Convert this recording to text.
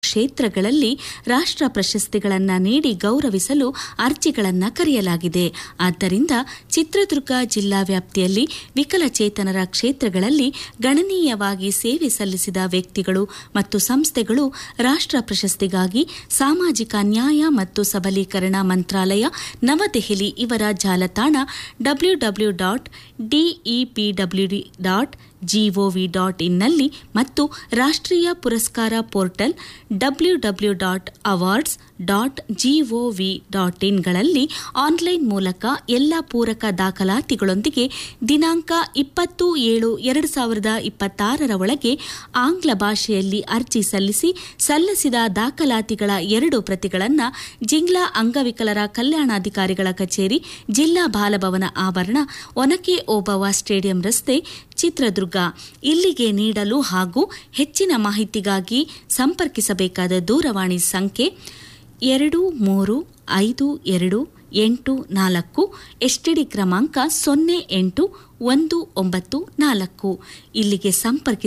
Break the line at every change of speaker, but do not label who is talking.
ಕ್ಷೇತ್ರಗಳಲ್ಲಿ ರಾಷ್ಟ್ರ ಪ್ರಶಸ್ತಿಗಳನ್ನು ನೀಡಿ ಗೌರವಿಸಲು ಅರ್ಜಿಗಳನ್ನು ಕರೆಯಲಾಗಿದೆ ಆದ್ದರಿಂದ ಚಿತ್ರದುರ್ಗ ಜಿಲ್ಲಾ ವ್ಯಾಪ್ತಿಯಲ್ಲಿ ವಿಕಲಚೇತನರ ಕ್ಷೇತ್ರಗಳಲ್ಲಿ ಗಣನೀಯವಾಗಿ ಸೇವೆ ಸಲ್ಲಿಸಿದ ವ್ಯಕ್ತಿಗಳು ಮತ್ತು ಸಂಸ್ಥೆಗಳು ರಾಷ್ಟ್ರ ಪ್ರಶಸ್ತಿಗಾಗಿ ಸಾಮಾಜಿಕ ನ್ಯಾಯ ಮತ್ತು ಸಬಲೀಕರಣ ಮಂತ್ರಾಲಯ ನವದೆಹಲಿ ಇವರ ಜಾಲತಾಣ W W dot DEPWD dot GOV dot ಇನ್ನಲ್ಲಿ ಮತ್ತು ರಾಷ್ಟ್ರೀಯ ಪುರಸ್ಕಾರ portal W W dot awards dot GOV dot ಇನ್ಗಳಲ್ಲಿ ಆನ್ಲೈನ್ ಮೂಲಕ ಎಲ್ಲ ಪೂರಕ ದಾಖಲಾತಿಗಳೊಂದಿಗೆ ದಿನಾಂಕ ಇಪ್ಪತ್ತು ಏಳು ಎರಡು ಸಾವಿರದ ಇಪ್ಪತ್ತಾರರ ಒಳಗೆ ಆಂಗ್ಲ ಭಾಷೆಯಲ್ಲಿ ಅರ್ಜಿ ಸಲ್ಲಿಸಿ ಸಲ್ಲಿಸಿದ ದಾಖಲಾತಿಗಳ ಎರಡು ಪ್ರತಿಗಳನ್ನು ಜಿಲ್ಲಾ ಅಂಗವಿಕಲರ ಕಲ್ಯಾಣಾಧಿಕಾರಿಗಳ ಕಚೇರಿ ಜಿಲ್ಲಾ ಬಾಲಭವನ ಆವರಣ ಒನಕೆ ಓಬವ್ವ ಸ್ಟೇಡಿಯಂ ರಸ್ತೆ ಚಿತ್ರದುರ್ಗ ಇಲ್ಲಿಗೆ ನೀಡಲು ಹಾಗೂ ಹೆಚ್ಚಿನ ಮಾಹಿತಿಗಾಗಿ ಸಂಪರ್ಕಿಸಬೇಕಾದ ದೂರವಾಣಿ ಸಂಖ್ಯೆ ಎರಡು ಮೂರು ಐದು ಎರಡು ಎಂಟು ನಾಲ್ಕು ಎಸ್ಟಿಡಿ ಕ್ರಮಾಂಕ ಸೊನ್ನೆ ಎಂಟು ಒಂದು ಒಂಬತ್ತು ನಾಲ್ಕು ಇಲ್ಲಿಗೆ ಸಂಪರ್ಕಿಸಿ